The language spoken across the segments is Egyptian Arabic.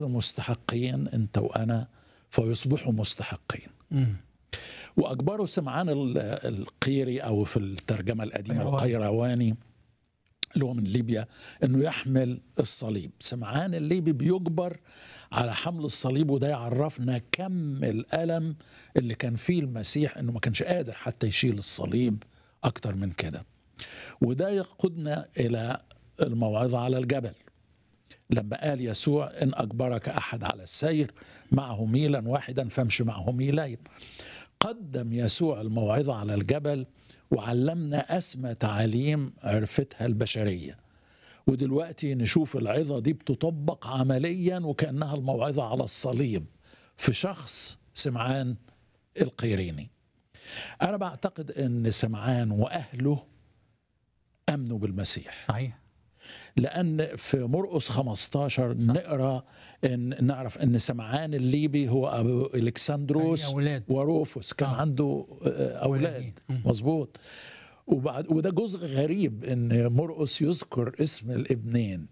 مستحقين انت وانا فيصبحوا مستحقين مم. واجبروا سمعان ال- القيري او في الترجمه القديمه قيرواني. القيرواني اللي هو من ليبيا انه يحمل الصليب سمعان الليبي بيجبر على حمل الصليب وده يعرفنا كم الالم اللي كان فيه المسيح انه ما كانش قادر حتى يشيل الصليب اكتر من كده وده يقودنا الى الموعظه على الجبل لما قال يسوع ان اجبرك احد على السير معه ميلا واحدا فامشي معه ميلين قدم يسوع الموعظه على الجبل وعلمنا اسمى تعاليم عرفتها البشريه ودلوقتي نشوف العظه دي بتطبق عمليا وكانها الموعظه على الصليب في شخص سمعان القيريني انا بعتقد ان سمعان واهله امنوا بالمسيح صحيح لان في مرقس 15 نقرا ان نعرف ان سمعان الليبي هو ابو الكسندروس كان ليه أولاد. وروفوس كان آه. عنده آه، اولاد ولدين. مم. مظبوط وبعد وده جزء غريب ان مرقس يذكر اسم الابنين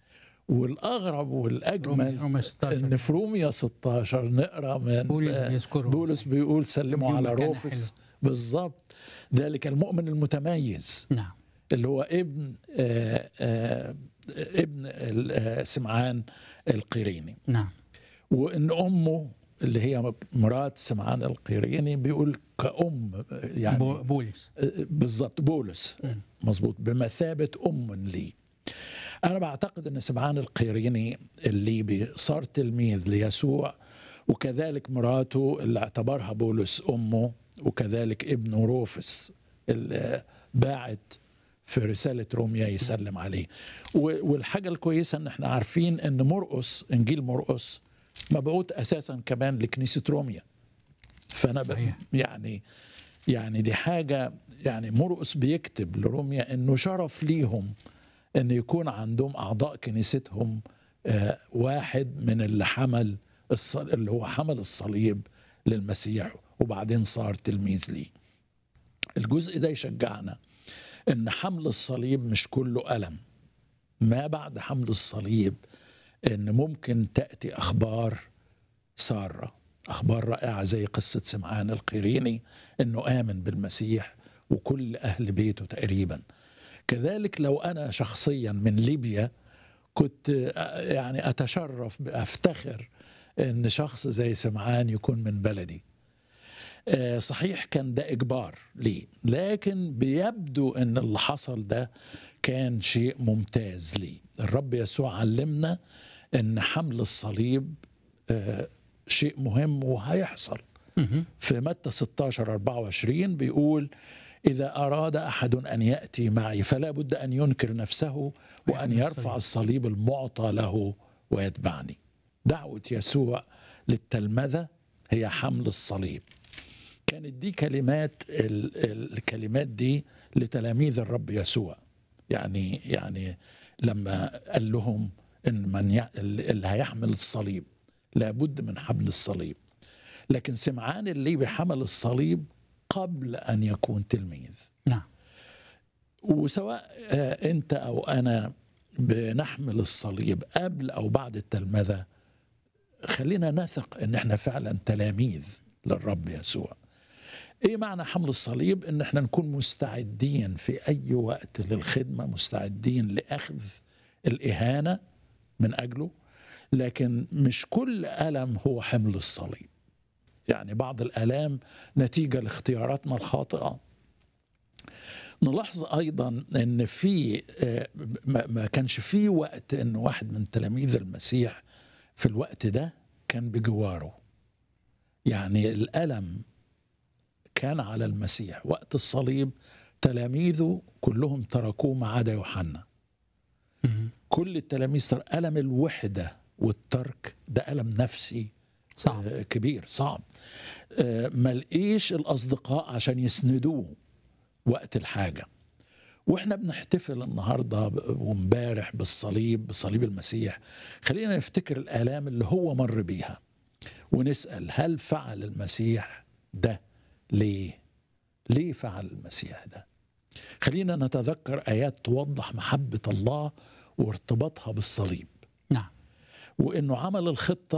والاغرب رومي والاجمل رومي 16 ان في روميا 16 نقرا من بولس آه، بيذكره. بولس بيقول سلموا يوم على كان روفس بالظبط ذلك المؤمن المتميز نعم اللي هو ابن آه آه ابن ال- آه، سمعان القيريني نعم وان امه اللي هي مرات سمعان القيريني بيقول كأم بو- يعني بولس آه، بالظبط بولس مم. مظبوط بمثابة أم لي أنا بعتقد أن سمعان القيريني الليبي صار تلميذ ليسوع وكذلك مراته اللي اعتبرها بولس أمه وكذلك ابنه روفس اللي باعت في رسالة روميا يسلم عليه و- والحاجة الكويسة أن احنا عارفين أن مرقس إنجيل مرقس مبعوث أساسا كمان لكنيسة روميا فأنا ب... صحيح. يعني يعني دي حاجة يعني مرقس بيكتب لروميا انه شرف ليهم ان يكون عندهم اعضاء كنيستهم آه، واحد من اللي حمل الصل... اللي هو حمل الصليب للمسيح وبعدين صار تلميذ ليه الجزء ده يشجعنا ان حمل الصليب مش كله ألم ما بعد حمل الصليب ان ممكن تأتي اخبار سارة أخبار رائعة زي قصة سمعان القيريني أنه آمن بالمسيح وكل أهل بيته تقريبا كذلك لو أنا شخصيا من ليبيا كنت آه، يعني أتشرف أفتخر أن شخص زي سمعان يكون من بلدي آه، صحيح كان ده إجبار ليه لكن بيبدو أن اللي حصل ده كان شيء ممتاز ليه الرب يسوع علمنا أن حمل الصليب آه، شيء مهم وهيحصل مهم. في متى 16 24 بيقول إذا أراد أحد أن يأتي معي فلا بد أن ينكر نفسه وأن ويحمل يرفع الصليب المعطى له ويتبعني دعوة يسوع للتلمذة هي حمل الصليب كانت دي كلمات ال- ال- الكلمات دي لتلاميذ الرب يسوع يعني يعني لما قال لهم ان من ي- اللي هيحمل الصليب لابد من حمل الصليب لكن سمعان الليبي حمل الصليب قبل ان يكون تلميذ نعم وسواء آه، انت او انا بنحمل الصليب قبل او بعد التلمذه خلينا نثق ان احنا فعلا تلاميذ للرب يسوع ايه معنى حمل الصليب ان احنا نكون مستعدين في اي وقت للخدمه مستعدين لاخذ الاهانه من اجله لكن مش كل الم هو حمل الصليب يعني بعض الالام نتيجه لاختياراتنا الخاطئه نلاحظ ايضا ان في آه، ما ما كانش في وقت ان واحد من تلاميذ المسيح في الوقت ده كان بجواره يعني الالم كان على المسيح وقت الصليب تلاميذه كلهم تركوه ما عدا يوحنا مهم. كل التلاميذ تر... ألم الوحدة والترك ده ألم نفسي صعب آه، كبير صعب آه، ما لقيش الأصدقاء عشان يسندوه وقت الحاجة واحنا بنحتفل النهارده ب- وامبارح بالصليب بصليب المسيح خلينا نفتكر الآلام اللي هو مر بيها ونسأل هل فعل المسيح ده ليه؟ ليه فعل المسيح ده؟ خلينا نتذكر آيات توضح محبة الله وارتباطها بالصليب نعم وانه عمل الخطه